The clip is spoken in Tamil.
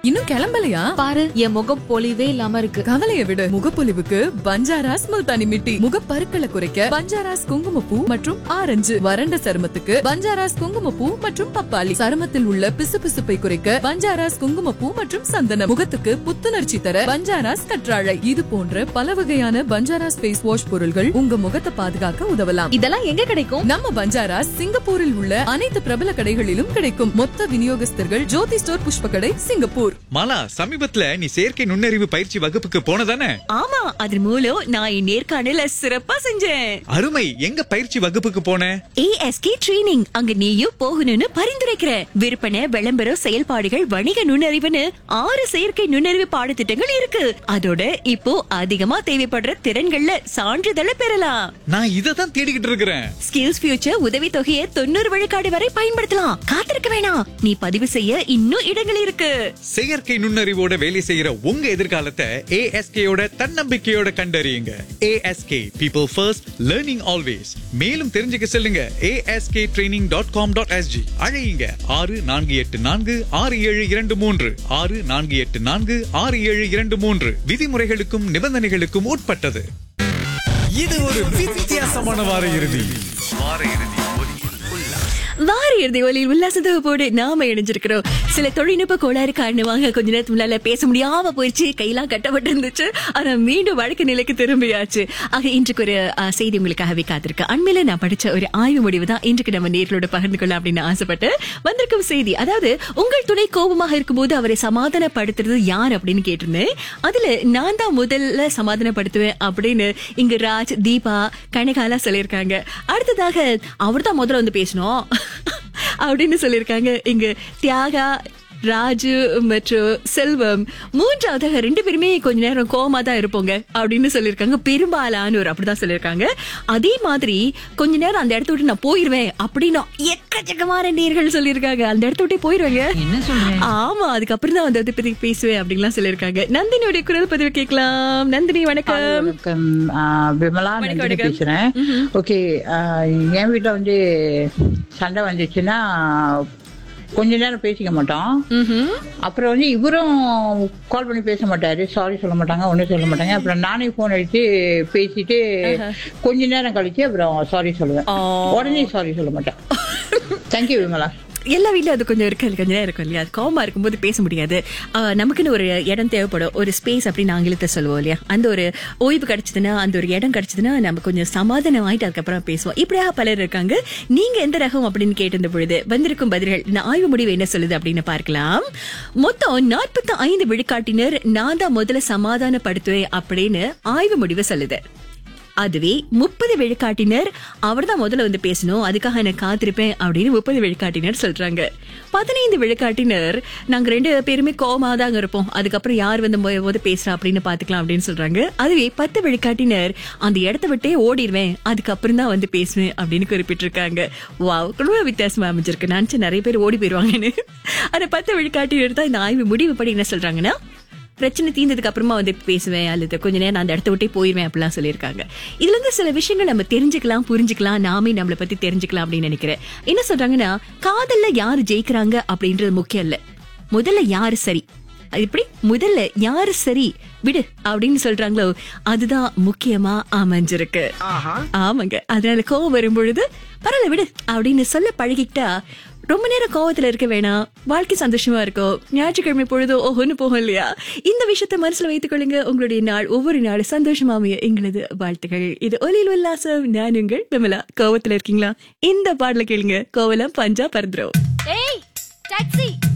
இன்னும் கிளம்பலையா பாரு என் முகம் பொலிவே இல்லாம இருக்கு கவலைய விடு முகப்பொலிவுக்கு பஞ்சாராஸ் முல்தானி மிட்டி முகப்பருக்களை குறைக்க பஞ்சாராஸ் குங்குமப்பூ மற்றும் ஆரஞ்சு வறண்ட சருமத்துக்கு பஞ்சாராஸ் குங்குமப்பூ மற்றும் பப்பாளி சருமத்தில் உள்ள பிசுபிசுப்பை குறைக்க பஞ்சாராஸ் குங்குமப்பூ மற்றும் சந்தனம் முகத்துக்கு புத்துணர்ச்சி தர பஞ்சாராஸ் கற்றாழை இது போன்ற பல வகையான பஞ்சாராஸ் ஃபேஸ் வாஷ் பொருள்கள் உங்க முகத்தை பாதுகாக்க உதவலாம் இதெல்லாம் எங்க கிடைக்கும் நம்ம பஞ்சாராஸ் சிங்கப்பூரில் உள்ள அனைத்து பிரபல கடைகளிலும் கிடைக்கும் மொத்த விநியோகஸ்தர்கள் ஜோதி ஸ்டோர் புஷ்ப கடை சிங்கப்பூர் மாலா சமீபத்துல நீ செயற்கை நுண்ணறிவு பயிற்சி வகுப்புக்கு போனதானே ஆமா அது மூலம் நான் என் நேர்காணல சிறப்பா செஞ்சேன் அருமை எங்க பயிற்சி வகுப்புக்கு போன ஏஎஸ்கே ட்ரெய்னிங் அங்க நீயும் போகணும்னு பரிந்துரைக்கிறேன் விற்பனை விளம்பரம் செயல்பாடுகள் வணிக நுண்ணறிவுன்னு ஆறு செயற்கை நுண்ணறிவு பாடத்திட்டங்கள் இருக்கு அதோட இப்போ அதிகமா தேவைப்படுற திறன்கள்ல சான்றிதழை பெறலாம் நான் இதை தான் தேடிக்கிட்டு இருக்கிறேன் ஸ்கில்ஸ் ஃபியூச்சர் உதவி தொகையை தொண்ணூறு விழுக்காடு வரை பயன்படுத்தலாம் காத்திருக்க வேணாம் நீ பதிவு செய்ய இன்னும் இடங்கள் இருக்கு செயற்கை நுண்ணறிவோட வேலை செய்யற உங்க எதிர்காலத்தை ஏஎஸ்கேயோட தன்னம்பிக்கையோட கண்டறியுங்க ASK people first learning always மேலும் தெரிஞ்சுக்க செல்லுங்க ASK training dot com dot SG அழையுங்க ஆறு நான்கு எட்டு நான்கு ஆறு ஏழு இரண்டு மூன்று ஆறு நான்கு எட்டு நான்கு ஆறு ஏழு இரண்டு மூன்று விதிமுறைகளுக்கும் நிபந்தனைகளுக்கும் உட்பட்டது இது ஒரு வித்தியாசமான வார இறுதி வார இறுதி ஒலியில் உல்லாச தொகுப்போடு நாம இணைஞ்சிருக்கிறோம் சில தொழில்நுட்ப கோளாறு காரணமாக கொஞ்ச நேரத்துக்கு முன்னால பேச முடியாம போயிடுச்சு கையெல்லாம் கட்டப்பட்டு இருந்துச்சு ஆனா மீண்டும் வழக்கு நிலைக்கு திரும்பியாச்சு ஆக இன்றைக்கு ஒரு அஹ், செய்தி உங்களுக்காகவே காத்திருக்கு அண்மையில நான் படிச்ச ஒரு ஆய்வு முடிவு தான் இன்றைக்கு நம்ம நேர்களோட பகிர்ந்து கொள்ள அப்படின்னு ஆசைப்பட்டு வந்திருக்கும் செய்தி அதாவது உங்கள் துணை கோபமாக இருக்கும்போது அவரை சமாதானப்படுத்துறது யார் அப்படின்னு கேட்டிருந்தேன் அதுல நான் தான் முதல்ல சமாதானப்படுத்துவேன் அப்படின்னு இங்க ராஜ் தீபா கனகாலா சொல்லியிருக்காங்க அடுத்ததாக அவர் தான் முதல்ல வந்து பேசணும் அப்படின்னு சொல்லியிருக்காங்க இங்க தியாகா ராஜு மற்றும் செல்வம் மூன்றாவதாக ரெண்டு பேருமே கொஞ்ச நேரம் கோவமா தான் இருப்போங்க அப்படின்னு சொல்லியிருக்காங்க பெரும்பாலானோர் அப்படிதான் சொல்லியிருக்காங்க அதே மாதிரி கொஞ்ச நேரம் அந்த இடத்த விட்டு நான் போயிருவேன் அப்படின்னு எக்கச்சக்கமான நேர்கள் சொல்லியிருக்காங்க அந்த இடத்த விட்டே போயிருவாங்க என்ன சொல்றேன் ஆமா அதுக்கப்புறம் தான் வந்து அதை பத்தி பேசுவேன் அப்படின்லாம் சொல்லியிருக்காங்க நந்தினியோட குரல் பதிவு கேட்கலாம் நந்தினி வணக்கம் வணக்கம் ஆ, விமலா வணக்கம், நந்தினி வணக்கம். பேசுறேன் ஓகே ஆ, என் வீட்டுல வந்து சண்டை வந்துச்சுன்னா கொஞ்ச நேரம் பேசிக்க மாட்டோம் ம்ஹும். அப்புறம் வந்து இவரும் கால் பண்ணி பேச மாட்டாரு சாரி சொல்ல மாட்டாங்க ஒன்றும் சொல்ல மாட்டாங்க அப்புறம் நானே ஃபோன் அடிச்சு பேசிட்டு கொஞ்ச நேரம் கழிச்சு அப்புறம் சாரி சொல்லுவேன் ஆ. உடனே சாரி சொல்ல மாட்டேன் தேங்க்யூ விமலா எல்லா வீட்லயும் அது கொஞ்சம் இருக்கு கொஞ்சம் நேரம் இருக்கும் இல்லையா அது கோவமா இருக்கும்போது பேச முடியாது ஆஹ் நமக்குன்னு ஒரு இடம் தேவைப்படும் ஒரு ஸ்பேஸ் அப்படின்னு ஆங்கிலத்தை சொல்லுவோம் இல்லையா அந்த ஒரு ஓய்வு கிடைச்சதுன்னா அந்த ஒரு இடம் கிடைச்சதுன்னா நம்ம கொஞ்சம் சமாதானம் ஆயிட்டு அதுக்கப்புறம் பேசுவோம் இப்படியா பலர் இருக்காங்க நீங்க எந்த ரகம் அப்படின்னு கேட்டிருந்த பொழுது வந்திருக்கும் பதில்கள் இந்த ஆய்வு முடிவு என்ன சொல்லுது அப்படின்னு பார்க்கலாம் மொத்தம் நாற்பத்தி ஐந்து விழுக்காட்டினர் நான் தான் முதல்ல சமாதானப்படுத்துவேன் அப்படின்னு ஆய்வு முடிவு சொல்லுது அதுவே முப்பது விழுக்காட்டினர் அவர்தான் முதல்ல வந்து பேசணும் அதுக்காக நான் காத்திருப்பேன் அப்படின்னு முப்பது விழுக்காட்டினர் சொல்றாங்க பதினைந்து விழுக்காட்டினர் நாங்க ரெண்டு பேருமே கோவமா தாங்க இருப்போம் அதுக்கப்புறம் யார் வந்து மொ- முத பேசுறா அப்படின்னு பாத்துக்கலாம் அப்படின்னு சொல்றாங்க அதுவே பத்து விழுக்காட்டினர் அந்த இடத்த விட்டே ஓடிடுவேன் அதுக்கப்புறம் தான் வந்து பேசுவேன் அப்படின்னு குறிப்பிட்டிருக்காங்க வாவ் ரொம்ப வித்தியாசமா அமைஞ்சிருக்கு நான் நினைச்சேன் நிறைய பேர் ஓடி போயிருவாங்கன்னு ஆனா பத்து விழுக்காட்டினர் தான் இந்த ஆய்வு முடிவு படி என்ன சொல்றாங்கன்னா பிரச்சனை தீர்ந்ததுக்கு அப்புறமா வந்து பேசுவேன் அல்லது கொஞ்ச நேரம் நான் அந்த இடத்த விட்டே போயிருவேன் அப்படிலாம் சொல்லியிருக்காங்க இதுல இருந்து சில விஷயங்கள் நம்ம தெரிஞ்சுக்கலாம் புரிஞ்சுக்கலாம் நாமே நம்மளை பத்தி தெரிஞ்சுக்கலாம் அப்படின்னு நினைக்கிறேன் என்ன சொல்றாங்கன்னா காதல்ல யாரு ஜெயிக்கிறாங்க அப்படின்றது முக்கியம் இல்ல முதல்ல யாரு சரி அது எப்படி முதல்ல யாரு சரி விடு அப்படின்னு சொல்றாங்களோ அதுதான் முக்கியமா அமைஞ்சிருக்கு ஆமாங்க அதனால கோவம் வரும் பொழுது பரவாயில்ல விடு அப்படின்னு சொல்ல பழகிக்கிட்டா ரொம்ப நேரம் கோவத்துல இருக்க வேணாம் வாழ்க்கை சந்தோஷமா இருக்கும் ஞாயிற்றுக்கிழமை பொழுதோ ஓஹோன்னு போகும் இல்லையா இந்த விஷயத்தை மனசுல வைத்துக் கொள்ளுங்க உங்களுடைய நாள் ஒவ்வொரு நாள் சந்தோஷமா அமைய எங்களது வாழ்த்துகள் இது ஒலியில் உல்லாசம் நான் உங்கள் விமலா கோவத்துல இருக்கீங்களா இந்த பாடல கேளுங்க கோவலம் பஞ்சா பறந்துரும் ஏய் டாக்ஸி